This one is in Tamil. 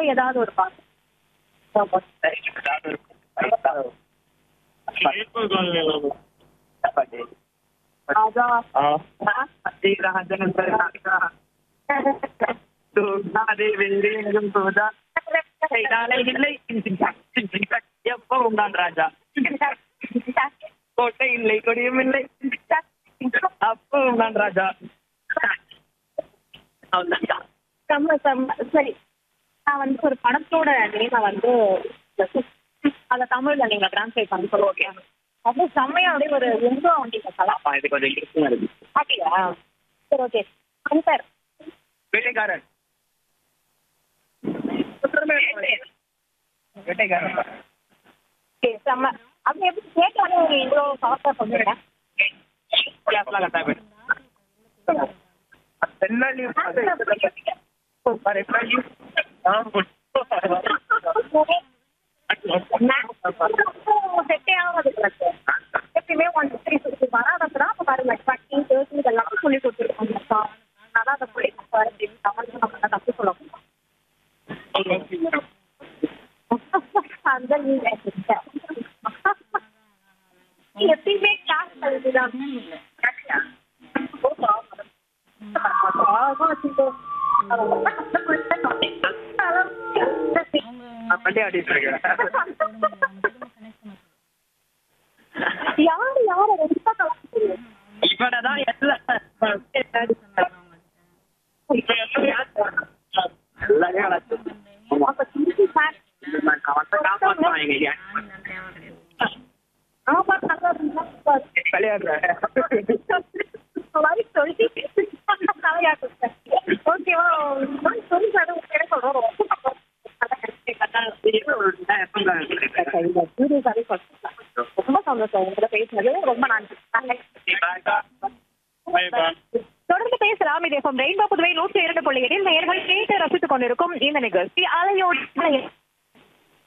ஏதாவது ஒரு பாட்டு அதான் எப்பவும் தான் ராஜா கோட்டை இல்லை கொடியும் இல்லை அப்பவும் தான் ராஜா அவ்வளவுதான் செம்ம செம்ம சரி நான் வந்து ஒரு படத்தோட நேமை வந்து அத தமிழ்ல நீங்க டிரான்ஸ்லேட் பண்ணி சொல்லுவோம் அப்படியே செம்மையா அப்படியே ஒரு எங்கோ வண்டிங்க கலாம் அப்பா இது கொஞ்சம் interesting-ஆ இருக்கு அப்படியா சரி okay sir Vettaikaaran Vettaikaaran okay செம்ம அப்படி எப்படி கேட்டாலே ஒரு இவ்வளோ ஃபாஸ்ட்டாக சொல்லுறேன் கிளாஸ்லாம் கரெக்டாக போயிடும் தென்னாலியும் செட்டே ஆகாது எனக்கு எப்பயுமே ஒன் த்ரீ ஃபிஃப்டி வராதப்ப அப்போ பாருங்க டுவெண்ட்டி தேர்ட்டி இதெல்லாம் சொல்லி கொடுத்துருக்கோம் அதான் அதை சொல்லி தமிழ் நம்ம தப்பு சொல்லணும் அந்த நீங்க எப்பயுமே கிளாஸ் கல்விதான் வண்டி ஆடிட்டு இருக்கேன் யாரு யாரு ரொம்ப கலந்து இவனதான் எல்லாம் எல்லாமே வளர்த்து அப்ப திருப்பி சார் அவன் காப்பாற்றுவான் எங்க ஆமா நல்லா இருந்தா விளையாடுறேன் மாதிரி சொல்லி தலையாட்டு ஓகேவா சொல்லி சார் உங்க சொல்றோம் ரொம்ப சந்தோஷம் உங்ககிட்ட பேசுனது ரொம்ப நன்றி தொடர்ந்து பேசலாம் இது ரெயின்போ புதுவை நூற்றி இரண்டு புள்ளி எட்டில் நேர்கள் கேட்டு ரசித்துக் கொண்டிருக்கும் இந்த நிகழ்ச்சி அலையோடு